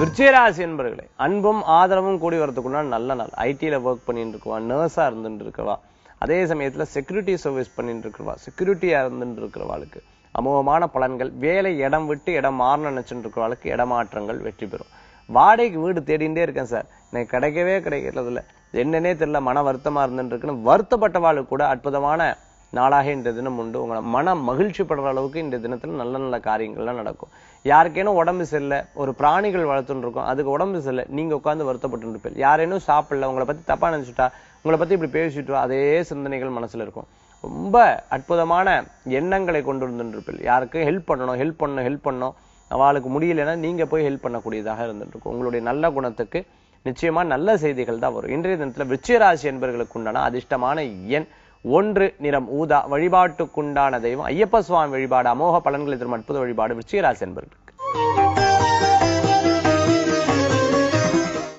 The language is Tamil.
விருச்சிகராசி என்பர்களே அன்பும் ஆதரவும் கூடி வரதுக்குன்னா நல்ல நாள் ஐடில ஒர்க் பண்ணிட்டு இருக்கவா நர்ஸா இருந்துட்டு இருக்கவா அதே சமயத்துல செக்யூரிட்டி சர்வீஸ் பண்ணிட்டு இருக்கிறவா செக்யூரிட்டியா இருந்துட்டு இருக்கிறவாளுக்கு அமோகமான பலன்கள் வேலை இடம் விட்டு இடம் மாறணும் நினைச்சுட்டு இருக்கிறவாளுக்கு இடமாற்றங்கள் வெற்றி பெறும் வாடகைக்கு வீடு தேடிண்டே இருக்கேன் சார் எனக்கு கிடைக்கவே கிடைக்கிறது இல்ல என்னன்னே தெரியல மன வருத்தமா இருந்துட்டு இருக்குன்னு வருத்தப்பட்டவாளுக்கு கூட அற்புதமான நாளாக இந்த தினம் உண்டு உங்களை மனம் மகிழ்ச்சி படுற அளவுக்கு இந்த தினத்துல நல்ல நல்ல காரியங்கள்லாம் நடக்கும் யாருக்கேனும் உடம்பு சரியில்லை ஒரு பிராணிகள் வளர்த்துட்டு இருக்கோம் அதுக்கு உடம்பு சரியில்லை நீங்க உட்கார்ந்து வருத்தப்பட்டு இருப்பீங்க யாரேனும் சாப்பிடல உங்களை பத்தி தப்பா நினைச்சுட்டா உங்களை பத்தி இப்படி பேசிட்டு அதே சிந்தனைகள் மனசுல இருக்கும் ரொம்ப அற்புதமான எண்ணங்களை கொண்டு வந்துட்டு இருப்பீங்க யாருக்கு ஹெல்ப் பண்ணணும் ஹெல்ப் பண்ணணும் ஹெல்ப் பண்ணணும் அவளுக்கு முடியலைன்னா நீங்க போய் ஹெல்ப் பண்ணக்கூடியதாக இருந்துட்டு இருக்கும் உங்களுடைய நல்ல குணத்துக்கு நிச்சயமா நல்ல செய்திகள் தான் வரும் இன்றைய தினத்துல விருச்சிகராசி என்பவர்களுக்கு உண்டான அதிர்ஷ்டமான எண் ஒன்று நிறம் ஊதா வழிபாட்டுக்குண்டான தெய்வம் ஐயப்ப சுவாமி வழிபாடு அமோக பலன்களை தரும் அற்புத வழிபாடு விருச்சிகராசி என்பவர்களுக்கு